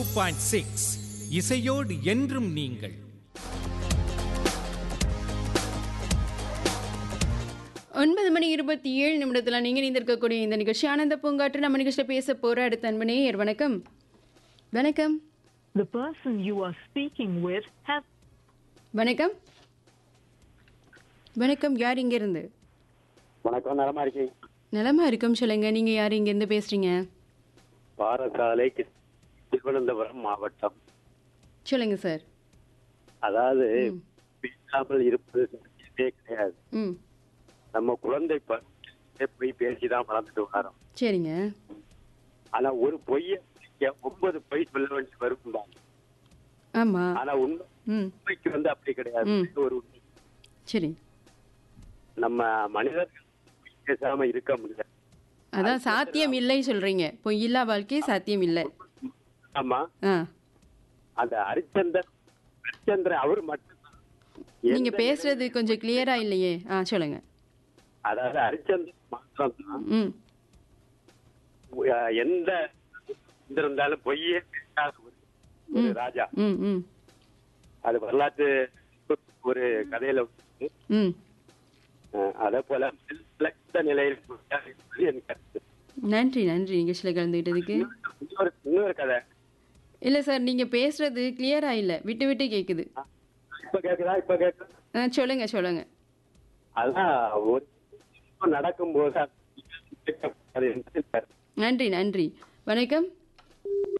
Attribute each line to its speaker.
Speaker 1: Point six இசையோடு என்றும் நீங்கள்
Speaker 2: ஒன்பது மணி இருபத்தி ஏழு நிமிடத்தில் நீங்கள் இருந்திருக்கக்கூடிய இந்த நிகழ்ச்சி ஆனந்த பூங்காற்று நம்ம நிகழ்ச்சியில் பேச போகிற அடுத்த அன்பனேயர் வணக்கம் வணக்கம்
Speaker 3: The person you are speaking with has
Speaker 2: வணக்கம் வணக்கம் யார் இங்கேருந்து
Speaker 4: வணக்கம் நலமா இருக்கீங்க
Speaker 2: நலமா இருக்கும் சொல்லுங்க நீங்கள் யார் இங்கேருந்து பேசுகிறீங்க
Speaker 4: பாரசாலை கி- திருவனந்தபுரம் மாவட்டம்
Speaker 2: சொல்லுங்க சார்
Speaker 4: அதாவது பேசாமல் இருப்பது சாத்தியமே கிடையாது
Speaker 2: ம்
Speaker 4: நம்ம குழந்தை பருவத்திலே போய் பேசிதான் வளர்ந்துட்டு வரோம்
Speaker 2: சரிங்க
Speaker 4: ஆனா ஒரு பொய்ய மறைக்க ஒன்பது பொய் சொல்ல வேண்டி வரும் தான்
Speaker 2: ஆமாம்
Speaker 4: ஆனா உண்மை
Speaker 2: ம்
Speaker 4: உண்மைக்கு வந்து அப்படி கிடையாது
Speaker 2: ம்.
Speaker 4: இது ஒரு உண்மை.
Speaker 2: சரி
Speaker 4: நம்ம மனிதர்கள் பொய் பேசாம இருக்க முடியாது
Speaker 2: அதான் சாத்தியம் இல்லை சொல்கிறீங்க பொய்யில்லா வாழ்க்கை சாத்தியம் இல்லை
Speaker 4: ஆமா
Speaker 2: ஆ
Speaker 4: அந்த ஹரிச்சந்திரன் ஹரிச்சந்திரன் அவர் மட்டும்தான்
Speaker 2: நீங்கள்
Speaker 4: எந்த
Speaker 2: பேசுறது கொஞ்சம் கிளியரா இல்லையே ஆ சொல்லுங்க
Speaker 4: அதாவது ஹரிச்சந்திரன் மாத்திரம் தான்
Speaker 2: ம்
Speaker 4: அஹ் எந்த இருந்தாலும் பொய்யே பேசாத ஒரு ஒரு ராஜா
Speaker 2: ம் ம்
Speaker 4: அது வரலாற்று ஒரு கதையில வந்து,
Speaker 2: ம்
Speaker 4: அஹ், அதே போல சிலத்த நிலையில் இருந்தார் என்பது என் கருத்து
Speaker 2: நன்றி நன்றி நிகழ்ச்சியில் கலந்துக்கிட்டதுக்கு
Speaker 4: இன்னொரு இன்னொரு கதை
Speaker 2: இல்லை சார் நீங்கள் பேசுறது கிளியரா இல்லை விட்டு விட்டு கேட்குது
Speaker 4: இப்ப கேக்குதா இப்ப கேக்குதா
Speaker 2: ஆ சொல்லுங்க சொல்லுங்க
Speaker 4: அதான் ஒரு விஷயம் நடக்கும்போது அது என்பது என் கருத்து.
Speaker 2: நன்றி நன்றி வணக்கம்